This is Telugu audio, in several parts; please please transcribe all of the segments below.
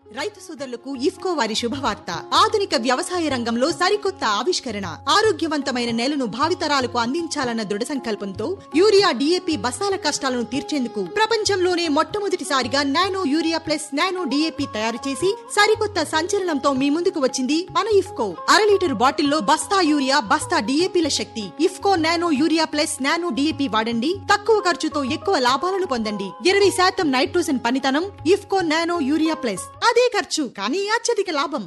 రైతు సోదరులకు ఇఫ్కో వారి శుభవార్త ఆధునిక వ్యవసాయ రంగంలో సరికొత్త ఆవిష్కరణ ఆరోగ్యవంతమైన నేలను భావితరాలకు అందించాలన్న దృఢ సంకల్పంతో యూరియా డిఏపి బస్తాల కష్టాలను తీర్చేందుకు ప్రపంచంలోనే మొట్టమొదటిసారిగా nano urea plus nano DAP తయారు చేసి సరికొత్త సంచలనంతో మీ ముందుకు వచ్చింది మన ఇఫ్కో అర లీటర్ బాటిల్లో బస్తా యూరియా బస్తా డిఏపిల శక్తి IFFCO nano urea plus nano DAP వాడండి తక్కువ ఖర్చుతో ఎక్కువ లాభాలను పొందండి ఇరవై శాతం నైట్రోజన్ పనితనం ఇఫ్కో నానో యూరియా ప్లస్ అదే ఖర్చు కానీ అత్యధిక లాభం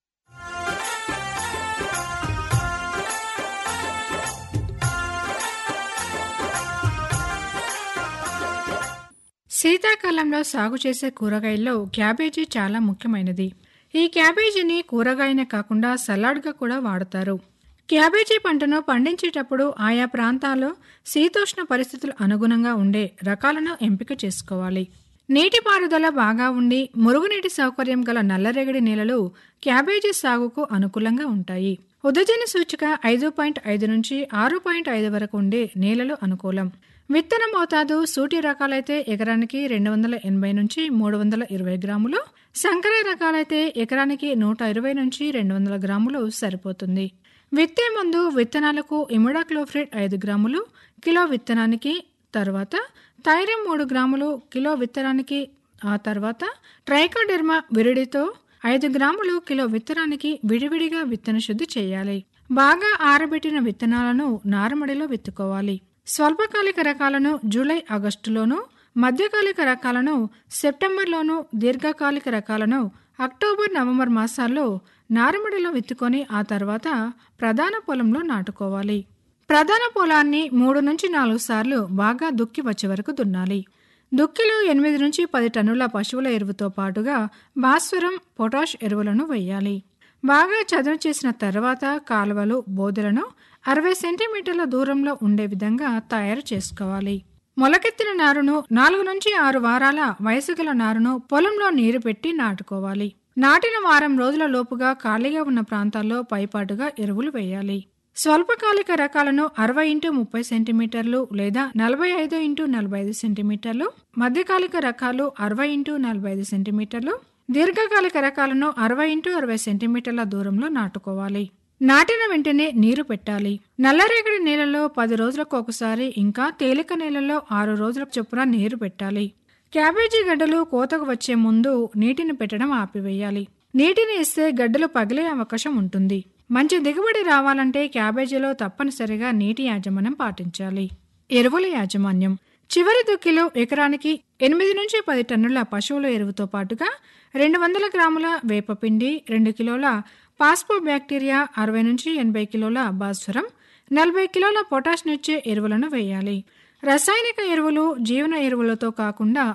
శీతాకాలంలో సాగు చేసే కూరగాయల్లో క్యాబేజీ చాలా ముఖ్యమైనది ఈ క్యాబేజీని కూరగాయనే కాకుండా సలాడ్గా కూడా వాడతారు క్యాబేజీ పంటను పండించేటప్పుడు ఆయా ప్రాంతాల్లో శీతోష్ణ పరిస్థితులు అనుగుణంగా ఉండే రకాలను ఎంపిక చేసుకోవాలి నీటిపారుదల బాగా ఉండి మురుగునీటి సౌకర్యం గల నల్లరేగడి నేలలు క్యాబేజీ సాగుకు అనుకూలంగా ఉంటాయి ఉదజన సూచిక ఐదు పాయింట్ ఐదు నుంచి ఆరు పాయింట్ ఐదు వరకు ఉండే నేలలు అనుకూలం విత్తన మోతాదు సూటి రకాలైతే ఎకరానికి రెండు వందల ఎనభై నుంచి మూడు వందల ఇరవై గ్రాములు సంకర రకాలైతే ఎకరానికి నూట ఇరవై నుంచి రెండు వందల గ్రాములు సరిపోతుంది విత్తే ముందు విత్తనాలకు ఇమిడాక్లోఫ్రిడ్ ఐదు గ్రాములు కిలో విత్తనానికి తర్వాత థైరమ్ మూడు గ్రాములు కిలో విత్తనానికి ఆ తర్వాత ట్రైకోడెర్మా విరిడితో ఐదు గ్రాములు కిలో విత్తనానికి విడివిడిగా విత్తన శుద్ధి చేయాలి బాగా ఆరబెట్టిన విత్తనాలను నారుమడిలో విత్తుకోవాలి స్వల్పకాలిక రకాలను జూలై ఆగస్టులోను మధ్యకాలిక రకాలను సెప్టెంబర్లోను దీర్ఘకాలిక రకాలను అక్టోబర్ నవంబర్ మాసాల్లో నారుమడిలో విత్తుకొని ఆ తర్వాత ప్రధాన పొలంలో నాటుకోవాలి ప్రధాన పొలాన్ని మూడు నుంచి నాలుగు సార్లు బాగా దుక్కి వచ్చే వరకు దున్నాలి దుక్కిలో ఎనిమిది నుంచి పది టన్నుల పశువుల ఎరువుతో పాటుగా భాస్వరం పొటాష్ ఎరువులను వేయాలి బాగా చదును చేసిన తర్వాత కాలువలు బోదెలను అరవై సెంటీమీటర్ల దూరంలో ఉండే విధంగా తయారు చేసుకోవాలి మొలకెత్తిన నారును నాలుగు నుంచి ఆరు వారాల వయసు గల నారును పొలంలో నీరు పెట్టి నాటుకోవాలి నాటిన వారం రోజుల లోపుగా ఖాళీగా ఉన్న ప్రాంతాల్లో పైపాటుగా ఎరువులు వేయాలి స్వల్పకాలిక రకాలను అరవై ఇంటూ ముప్పై సెంటీమీటర్లు లేదా నలభై ఐదు ఇంటూ నలభై ఐదు సెంటీమీటర్లు మధ్యకాలిక రకాలు అరవై ఇంటూ నలభై ఐదు సెంటీమీటర్లు దీర్ఘకాలిక రకాలను అరవై ఇంటూ అరవై సెంటీమీటర్ల దూరంలో నాటుకోవాలి నాటిన వెంటనే నీరు పెట్టాలి నల్లరేగడి నేలలో పది రోజులకు ఒకసారి ఇంకా తేలిక నేలలో ఆరు రోజులకు చొప్పున నీరు పెట్టాలి క్యాబేజీ గడ్డలు కోతకు వచ్చే ముందు నీటిని పెట్టడం ఆపివేయాలి నీటిని ఇస్తే గడ్డలు పగిలే అవకాశం ఉంటుంది మంచి దిగుబడి రావాలంటే క్యాబేజీలో తప్పనిసరిగా నీటి యాజమాన్యం పాటించాలి ఎరువుల యాజమాన్యం చివరి దుక్కిలో ఎకరానికి ఎనిమిది నుంచి పది టన్నుల పశువుల ఎరువుతో పాటుగా రెండు వందల గ్రాముల వేపపిండి రెండు కిలోల పాస్పో బ్యాక్టీరియా అరవై నుంచి ఎనభై కిలోల భాస్వరం నలభై కిలోల పొటాష్నిచ్చే ఎరువులను వేయాలి రసాయనిక ఎరువులు జీవన ఎరువులతో కాకుండా